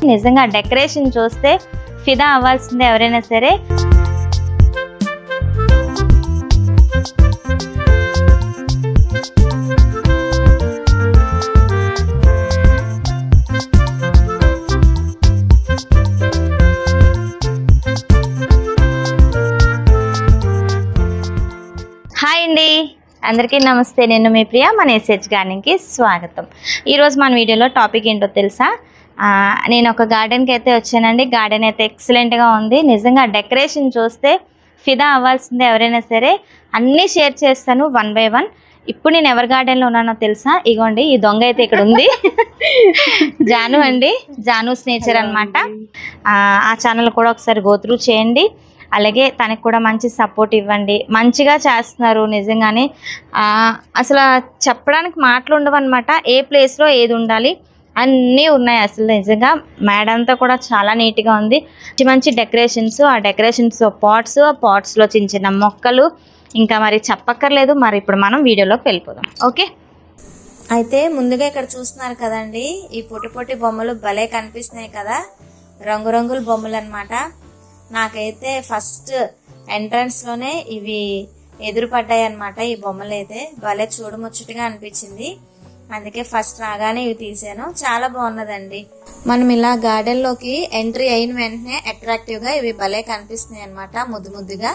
నిజంగా డెకరేషన్ చూస్తే ఫిదా అవ్వాల్సిందే ఎవరైనా సరే హాయ్ అండి అందరికీ నమస్తే నేను మీ ప్రియ మన ఎస్హెచ్ గార్డెన్కి స్వాగతం ఈరోజు మన వీడియోలో టాపిక్ ఏంటో తెలుసా ఆ, నేను ఒక గార్డెన్కి అయితే వచ్చానండి గార్డెన్ అయితే ఎక్సలెంట్గా ఉంది నిజంగా డెకరేషన్ చూస్తే ఫిదా అవ్వాల్సిందే ఎవరైనా సరే అన్నీ షేర్ చేస్తాను వన్ బై వన్ ఇప్పుడు నేను ఎవరి గార్డెన్లో ఉన్నానో తెలుసా ఇగోండి ఈ దొంగ అయితే ఇక్కడ ఉంది జాను అండి జానూస్ నేచర్ అనమాట ఆ ఛానల్ కూడా ఒకసారి గోత్రూ చేయండి అలాగే తనకి కూడా మంచి సపోర్ట్ ఇవ్వండి మంచిగా చేస్తున్నారు నిజంగానే ఆ, అసలు చెప్పడానికి మాటలు ఉండవు అనమాట ఏ ప్లేస్లో ఏది ఉండాలి అన్నీ ఉన్నాయి అసలు నిజంగా మేడంతో కూడా చాలా నీట్గా ఉంది మంచి మంచి డెకరేషన్స్ ఆ డెకరేషన్స్ పాట్స్ ఆ పాట్స్లో చిన్న చిన్న మొక్కలు ఇంకా మరి చెప్పక్కర్లేదు మరి ఇప్పుడు మనం వీడియోలోకి వెళ్ళిపోదాం ఓకే అయితే ముందుగా ఇక్కడ చూస్తున్నారు కదండి ఈ పొట్టి పొట్టి బొమ్మలు భలే కనిపిస్తున్నాయి కదా రంగురంగుల బొమ్మలు అన్నమాట నాకైతే ఫస్ట్ ఎంట్రన్స్ లోనే ఇవి ఎదురుపడ్డాయి అనమాట ఈ బొమ్మలు అయితే భలే చూడముచ్చటగా అనిపించింది అందుకే ఫస్ట్ రాగానే ఇవి తీసాను చాలా బాగున్నదండి మనం ఇలా గార్డెన్ లోకి ఎంట్రీ అయిన వెంటనే అట్రాక్టివ్ గా ఇవి భలే కనిపిస్తున్నాయి అనమాట ముద్దు ముద్దుగా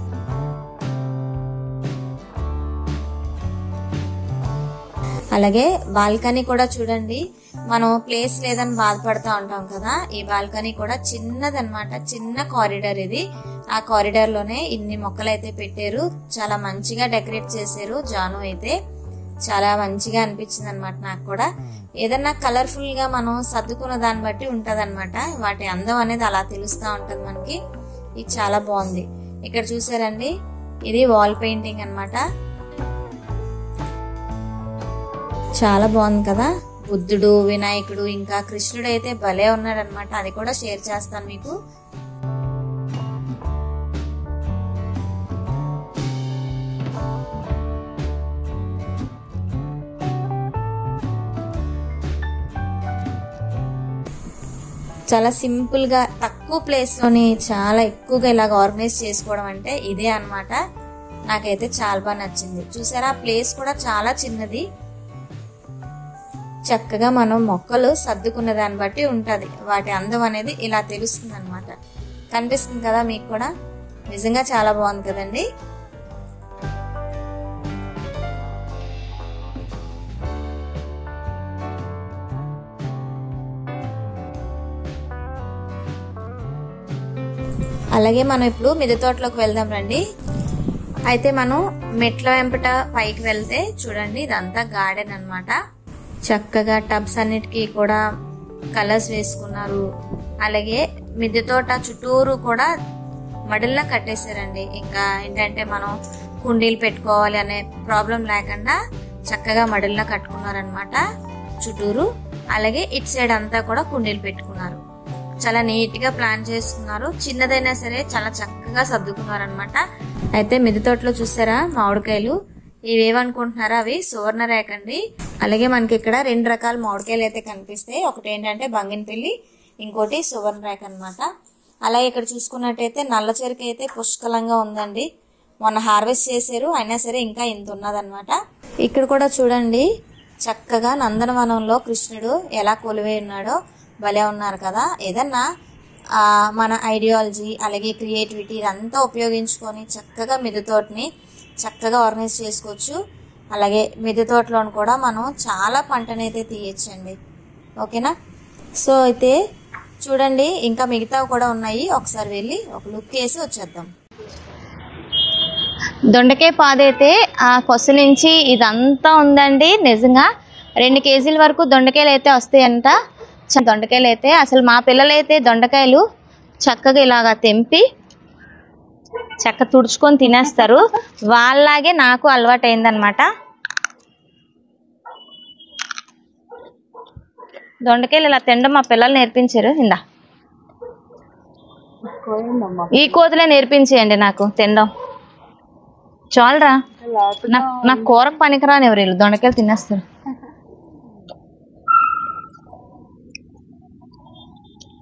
అలాగే బాల్కనీ కూడా చూడండి మనం ప్లేస్ లేదని బాధపడతా ఉంటాం కదా ఈ బాల్కనీ కూడా చిన్నదన్నమాట చిన్న కారిడార్ ఇది ఆ కారిడార్ లోనే ఇన్ని మొక్కలు అయితే పెట్టారు చాలా మంచిగా డెకరేట్ చేశారు జాను అయితే చాలా మంచిగా అనిపించింది అనమాట నాకు కూడా ఏదన్నా కలర్ఫుల్ గా మనం సర్దుకున్న దాన్ని బట్టి ఉంటది వాటి అందం అనేది అలా తెలుస్తా ఉంటది మనకి ఇది చాలా బాగుంది ఇక్కడ చూసారండి ఇది వాల్ పెయింటింగ్ అన్నమాట చాలా బాగుంది కదా బుద్ధుడు వినాయకుడు ఇంకా కృష్ణుడు అయితే భలే ఉన్నాడు అనమాట అది కూడా షేర్ చేస్తాను మీకు చాలా సింపుల్ గా తక్కువ ప్లేస్ లోని చాలా ఎక్కువగా ఇలాగ ఆర్గనైజ్ చేసుకోవడం అంటే ఇదే అన్నమాట నాకైతే చాలా బాగా నచ్చింది చూసారా ఆ ప్లేస్ కూడా చాలా చిన్నది చక్కగా మనం మొక్కలు సర్దుకున్న దాన్ని బట్టి ఉంటది వాటి అందం అనేది ఇలా తెలుస్తుంది అనమాట కనిపిస్తుంది కదా మీకు కూడా నిజంగా చాలా బాగుంది కదండి అలాగే మనం ఇప్పుడు మిద్దె తోటలోకి వెళ్దాం రండి అయితే మనం మెట్ల వెంపట పైకి వెళ్తే చూడండి ఇదంతా గార్డెన్ అన్నమాట చక్కగా టబ్స్ అన్నిటికీ కూడా కలర్స్ వేసుకున్నారు అలాగే మిద్దె తోట చుట్టూరు కూడా మడిల్లా కట్టేశారండి ఇంకా ఏంటంటే మనం కుండీలు పెట్టుకోవాలి అనే ప్రాబ్లం లేకుండా చక్కగా మడిల్లా కట్టుకున్నారనమాట చుట్టూరు అలాగే ఇటు సైడ్ అంతా కూడా కుండీలు పెట్టుకున్నారు చాలా నీట్ గా ప్లాన్ చేసుకున్నారు చిన్నదైనా సరే చాలా చక్కగా సర్దుకున్నారు అనమాట అయితే మిద్దె తోటలో చూసారా మామిడికాయలు ఇవేమనుకుంటున్నారా అవి సువర్ణ రేఖ అండి అలాగే మనకి ఇక్కడ రెండు రకాల మామిడికాయలు అయితే కనిపిస్తాయి ఒకటి ఏంటంటే బంగినపల్లి ఇంకోటి సువర్ణ రేఖ అనమాట అలాగే ఇక్కడ చూసుకున్నట్టయితే నల్ల చెరుకు అయితే పుష్కలంగా ఉందండి మొన్న హార్వెస్ట్ చేశారు అయినా సరే ఇంకా ఇంత ఉన్నదన్నమాట ఇక్కడ కూడా చూడండి చక్కగా నందనవనంలో కృష్ణుడు ఎలా కొలువై ఉన్నాడో భలే ఉన్నారు కదా ఏదన్నా ఆ, మన ఐడియాలజీ అలాగే క్రియేటివిటీ ఇదంతా ఉపయోగించుకొని చక్కగా మిద్దె తోటని చక్కగా ఆర్గనైజ్ చేసుకోవచ్చు అలాగే మిద్దె తోటలోని కూడా మనం చాలా పంటనైతే తీయచ్చండి ఓకేనా సో అయితే చూడండి ఇంకా మిగతావి కూడా ఉన్నాయి ఒకసారి వెళ్ళి ఒక లుక్ వేసి వచ్చేద్దాం దొండకాయ పాదైతే ఆ కొస నుంచి ఇదంతా ఉందండి నిజంగా రెండు కేజీల వరకు దొండకాయలు అయితే వస్తాయంట చ- దొండకాయలు అయితే అసలు మా పిల్లలైతే దొండకాయలు చక్కగా ఇలాగా తెంపి చక్క తుడుచుకొని తినేస్తారు వాళ్ళలాగే నాకు అలవాటు అయిందనమాట దొండకాయలు ఇలా తినడం మా పిల్లలు నేర్పించారు ఇందా ఈ కోతులే నేర్పించేయండి నాకు తినడం చాలరా నాకు నాకు కూరకు పనికిరాని ఎవరు వీళ్ళు దొండకాయలు తినేస్తారు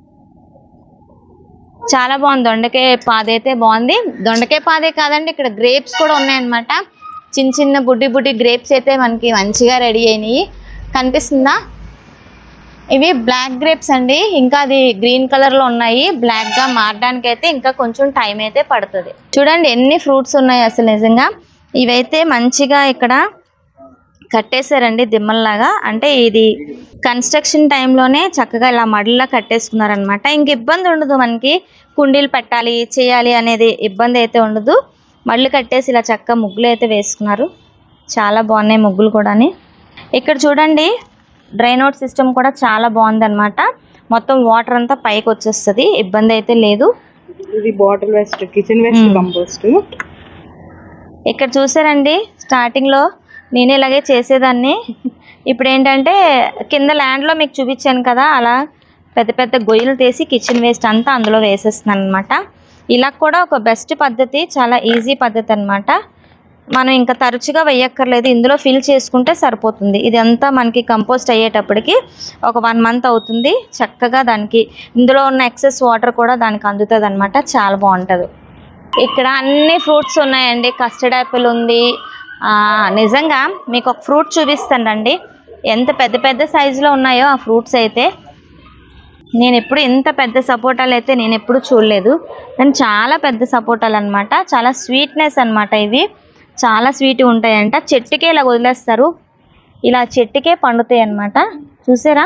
చాలా బాగుంది దొండకాయ పాద అయితే బాగుంది దొండకాయ పాదే కాదండి ఇక్కడ గ్రేప్స్ కూడా ఉన్నాయన్నమాట చిన్న చిన్న బుడ్డి బుడ్డి గ్రేప్స్ అయితే మనకి మంచిగా రెడీ అయినాయి కనిపిస్తుందా ఇవి బ్లాక్ గ్రేప్స్ అండి ఇంకా అది గ్రీన్ కలర్ లో ఉన్నాయి బ్లాక్ గా మారడానికి అయితే ఇంకా కొంచెం టైం అయితే పడుతుంది చూడండి ఎన్ని ఫ్రూట్స్ ఉన్నాయి అసలు నిజంగా ఇవైతే మంచిగా ఇక్కడ కట్టేశారండి దిమ్మల్లాగా అంటే ఇది కన్స్ట్రక్షన్ టైంలోనే చక్కగా ఇలా మడిలా కట్టేసుకున్నారనమాట ఇంక ఇబ్బంది ఉండదు మనకి కుండీలు పెట్టాలి చేయాలి అనేది ఇబ్బంది అయితే ఉండదు మళ్ళీ కట్టేసి ఇలా చక్క ముగ్గులు అయితే వేసుకున్నారు చాలా బాగున్నాయి ముగ్గులు కూడాని ఇక్కడ చూడండి డ్రైనౌట్ సిస్టమ్ కూడా చాలా బాగుందన్నమాట మొత్తం వాటర్ అంతా పైకి వచ్చేస్తుంది ఇబ్బంది అయితే లేదు ఇది bottle waste kitchen waste hmm. Compost ఇక్కడ చూసారండి స్టార్టింగ్ లో నేను ఇలాగే చేసేదాన్ని ఇప్పుడు ఏంటంటే కింద ల్యాండ్ లో మీకు చూపించాను కదా అలా పెద్ద పెద్ద గొయ్యలు తీసి కిచెన్ వేస్ట్ అంతా అందులో వేసేస్తున్నాను అనమాట ఇలా కూడా ఒక బెస్ట్ పద్ధతి చాలా ఈజీ పద్ధతి అన్నమాట మనం ఇంకా తరచుగా వేయక్కర్లేదు ఇందులో ఫిల్ చేసుకుంటే సరిపోతుంది ఇదంతా మనకి కంపోస్ట్ అయ్యేటప్పటికి ఒక వన్ మంత్ అవుతుంది చక్కగా దానికి ఇందులో ఉన్న ఎక్సెస్ వాటర్ కూడా దానికి అందుతుంది అనమాట చాలా బాగుంటుంది ఇక్కడ అన్ని ఫ్రూట్స్ ఉన్నాయండి కస్టర్డ్ యాపిల్ ఉంది ఆ, నిజంగా మీకు ఒక ఫ్రూట్ చూపిస్తానండి ఎంత పెద్ద పెద్ద సైజులో ఉన్నాయో ఆ ఫ్రూట్స్ అయితే నేను ఎప్పుడు ఇంత పెద్ద సపోటాలు అయితే నేను ఎప్పుడు చూడలేదు కానీ చాలా పెద్ద సపోటాలు అనమాట చాలా స్వీట్నెస్ అన్నమాట ఇవి చాలా స్వీట్ ఉంటాయంట చెట్టుకే ఇలా వదిలేస్తారు ఇలా చెట్టుకే పండుతాయి అన్నమాట చూసారా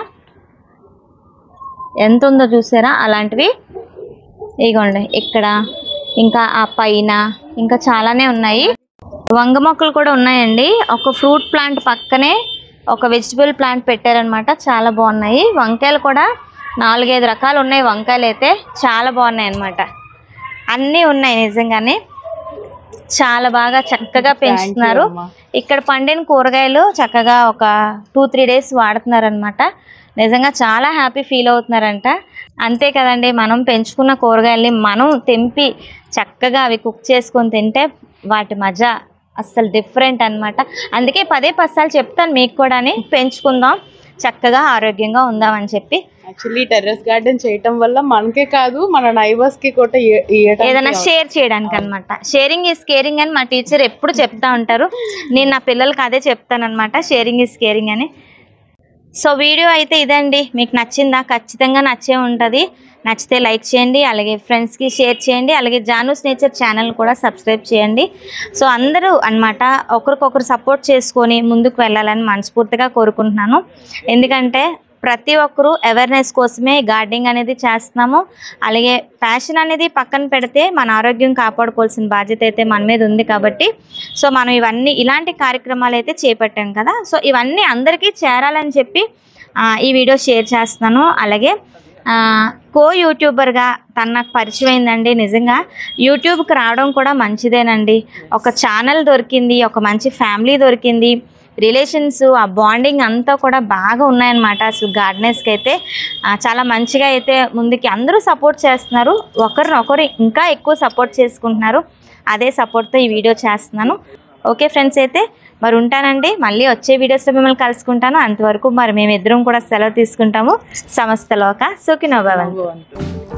ఎంత ఉందో చూసారా అలాంటివి ఇగోండి ఇక్కడ ఇంకా ఆ పైన ఇంకా చాలానే ఉన్నాయి వంగ మొక్కలు కూడా ఉన్నాయండి ఒక ఫ్రూట్ ప్లాంట్ పక్కనే ఒక వెజిటబుల్ ప్లాంట్ పెట్టారనమాట చాలా బాగున్నాయి వంకాయలు కూడా నాలుగైదు రకాలు ఉన్నాయి వంకాయలు అయితే చాలా బాగున్నాయి అన్నమాట అన్నీ ఉన్నాయి నిజంగానే చాలా బాగా చక్కగా పెంచుతున్నారు ఇక్కడ పండిన కూరగాయలు చక్కగా ఒక టూ త్రీ డేస్ వాడుతున్నారనమాట నిజంగా చాలా హ్యాపీ ఫీల్ అవుతున్నారంట అంతే కదండి మనం పెంచుకున్న కూరగాయల్ని మనం తెంపి చక్కగా అవి కుక్ చేసుకొని తింటే వాటి మజా అస్సలు డిఫరెంట్ అన్నమాట అందుకే పదే పసాలు చెప్తాను మీకు కూడా పెంచుకుందాం చక్కగా ఆరోగ్యంగా ఉందామని చెప్పి యాక్చువల్లీ టెర్రస్ గార్డెన్ చేయటం వల్ల మనకే కాదు మన నైబర్స్ కి కూడా ఇయ్య- ఇయ్యటానికి ఏదైనా షేర్ చేయడానికి అనమాట షేరింగ్ ఈజ్ కేరింగ్ అని మా టీచర్ ఎప్పుడు చెప్తా ఉంటారు నేను నా పిల్లలకి అదే చెప్తానన్నమాట షేరింగ్ ఈజ్ కేరింగ్ అని సో వీడియో అయితే ఇదండి మీకు నచ్చిందా ఖచ్చితంగా నచ్చే ఉంటుంది నచ్చితే లైక్ చేయండి అలాగే ఫ్రెండ్స్కి షేర్ చేయండి అలాగే జానూస్ నేచర్ ఛానల్ కూడా సబ్స్క్రైబ్ చేయండి సో అందరూ అన్నమాట ఒకరికొకరు సపోర్ట్ చేసుకొని ముందుకు వెళ్ళాలని మనస్ఫూర్తిగా కోరుకుంటున్నాను ఎందుకంటే ప్రతి ఒక్కరూ అవేర్నెస్ కోసమే గార్డెనింగ్ అనేది చేస్తున్నాము అలాగే ప్యాషన్ అనేది పక్కన పెడితే మన ఆరోగ్యం కాపాడుకోవాల్సిన బాధ్యత అయితే మన మీద ఉంది కాబట్టి సో మనం ఇవన్నీ ఇలాంటి కార్యక్రమాలు అయితే చేపట్టాం కదా సో ఇవన్నీ అందరికీ చేరాలని చెప్పి ఆ, ఈ వీడియో షేర్ చేస్తున్నాను అలాగే ఆ, కో యూట్యూబర్గా తను నాకు పరిచయం అయిందండి నిజంగా యూట్యూబ్కి రావడం కూడా మంచిదేనండి ఒక ఛానల్ దొరికింది ఒక మంచి ఫ్యామిలీ దొరికింది రిలేషన్స్ ఆ బాండింగ్ అంతా కూడా బాగా ఉన్నాయన్నమాట అసలు గార్డెనర్స్కి అయితే ఆ, చాలా మంచిగా అయితే ముందుకి అందరూ సపోర్ట్ చేస్తున్నారు ఒకరినొకరు ఇంకా ఎక్కువ సపోర్ట్ చేసుకుంటున్నారు అదే సపోర్ట్తో ఈ వీడియో చేస్తున్నాను ఓకే ఫ్రెండ్స్ అయితే మరి ఉంటానండి మళ్ళీ వచ్చే వీడియోస్లో మిమ్మల్ని కలుసుకుంటాను అంతవరకు మరి మేమిద్దరం కూడా సెలవు తీసుకుంటాము సమస్తలోక సుఖినోభవంతు బాగుంటుంది